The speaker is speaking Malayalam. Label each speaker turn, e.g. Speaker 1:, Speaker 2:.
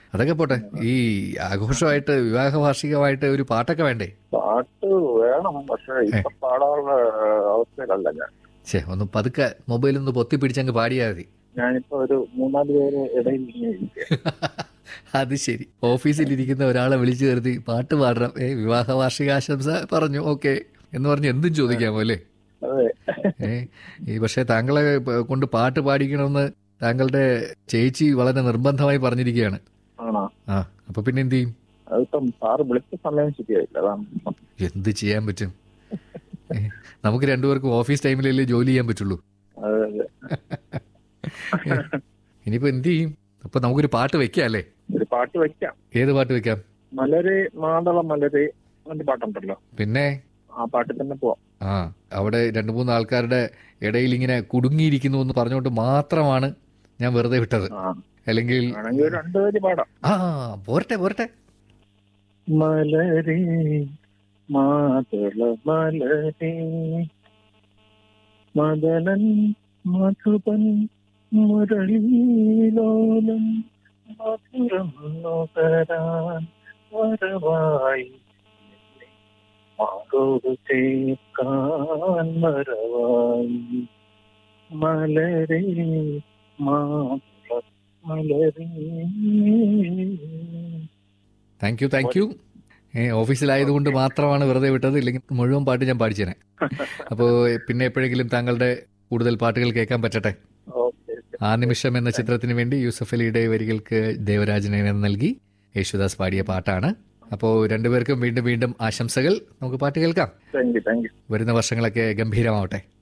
Speaker 1: അതൊക്കെ പോട്ടെ ഈ ആഘോഷമായിട്ട് വിവാഹ വാർഷികമായിട്ട് ഒരു പാട്ടൊക്കെ വേണ്ടേ
Speaker 2: പാട്ട് വേണം പക്ഷെ ഇപ്പൊ പാടാനുള്ള അവസ്ഥയിലല്ല ഞാൻ
Speaker 1: ഛേ ഒന്ന് പതുക്കെ മൊബൈലിൽ ഒന്ന് പൊത്തി പിടിച്ചങ്ങ് പാടിയാൽ മതി
Speaker 2: ഞാനിപ്പോ ഒരു മൂന്നാല് പേര് ഇടയിൽ ഇങ്ങനെ ഇരിക്കുക
Speaker 1: അത് ശരി ഓഫീസിലിരിക്കുന്ന ഒരാളെ വിളിച്ചു കരുതി പാട്ട് പാടണം ഏ വിവാഹ വാർഷികാശംസ പറഞ്ഞു ഓക്കെ എന്ന് പറഞ്ഞ് എന്തും ചോദിക്കാമോ അല്ലേ
Speaker 2: അതെ
Speaker 1: ഏ ഈ പക്ഷേ താങ്കളെ പ- കൊണ്ട് പാട്ട് പാടിക്കണമെന്ന് താങ്കളുടെ ചേച്ചി വളരെ നിർബന്ധമായി പറഞ്ഞിരിക്കുകയാണ്
Speaker 2: ആണോ
Speaker 1: ആ അപ്പൊ പിന്നെ എന്ത് ചെയ്യും
Speaker 2: അതിപ്പം സാറ് വിളിച്ച സമയം ശരിയായില്ല അതാണ്
Speaker 1: എന്ത് ചെയ്യാൻ പറ്റും ഏ, നമുക്ക് രണ്ടുപേർക്കും ഓഫീസ് ടൈമിലല്ലേ ജോലി ചെയ്യാൻ പറ്റുള്ളൂ
Speaker 2: അതെ അതെ
Speaker 1: ഇനിയിപ്പോ എന്ത് ചെയ്യും അപ്പൊ നമുക്കൊരു പാട്ട് വെക്കാം അല്ലേ
Speaker 2: ഒരു പാട്ട് വെക്കാം
Speaker 1: ഏത് പാട്ട് വെക്കാം
Speaker 2: മലരെ മാതള മലരെ എന്ന പാട്ടുണ്ടല്ലോ
Speaker 1: പിന്നെ
Speaker 2: ആ പാട്ടിൽ തന്നെ പോവാം
Speaker 1: ആ അവിടെ രണ്ട് മൂന്ന് ആൾക്കാരുടെ ഇടയിൽ ഇങ്ങനെ കുടുങ്ങിയിരിക്കുന്നു എന്ന് പറഞ്ഞുകൊണ്ട് മാത്രമാണ് ഞാൻ വെറുതെ വിട്ടത്
Speaker 2: ആ
Speaker 1: അല്ലെങ്കിൽ
Speaker 2: ആണെങ്കിൽ ഒരു രണ്ടുപേര് പാടാം
Speaker 1: ആ പോരട്ടെ പോരട്ടെ
Speaker 2: മലരെ മാതള മലരെ മദനൻ മധുപൻ മുരളീലോലം മധുരം നുകരാൻ വരവായി മാറോട് ചേർക്കാൻ വരവായി മലരെ മാതള മലരെ
Speaker 1: താങ്ക് യു താങ്ക് യു ഏ ഓഫീസിലായതുകൊണ്ട് മാത്രമാണ് വെറുതെ വിട്ടത് ഇല്ലെങ്കിൽ മുഴുവൻ പാട്ട് ഞാൻ പാടിച്ചേനെ അപ്പോൾ പിന്നെ എപ്പോഴെങ്കിലും താങ്കളുടെ കൂടുതൽ പാട്ടുകൾ കേൾക്കാൻ പറ്റട്ടെ
Speaker 2: ഓക്കെ
Speaker 1: ആ നിമിഷം എന്ന ചിത്രത്തിന് വേണ്ടി യൂസഫ് അലിയുടെ വരികൾക്ക് ദേവരാജനെ നൽകി യേശുദാസ് പാടിയ പാട്ടാണ് അപ്പോൾ രണ്ടുപേർക്കും വീണ്ടും വീണ്ടും ആശംസകൾ നമുക്ക് പാട്ട് കേൾക്കാം
Speaker 2: താങ്ക് യു താങ്ക് യു
Speaker 1: വരുന്ന വർഷങ്ങളൊക്കെ ഗംഭീരമാവട്ടെ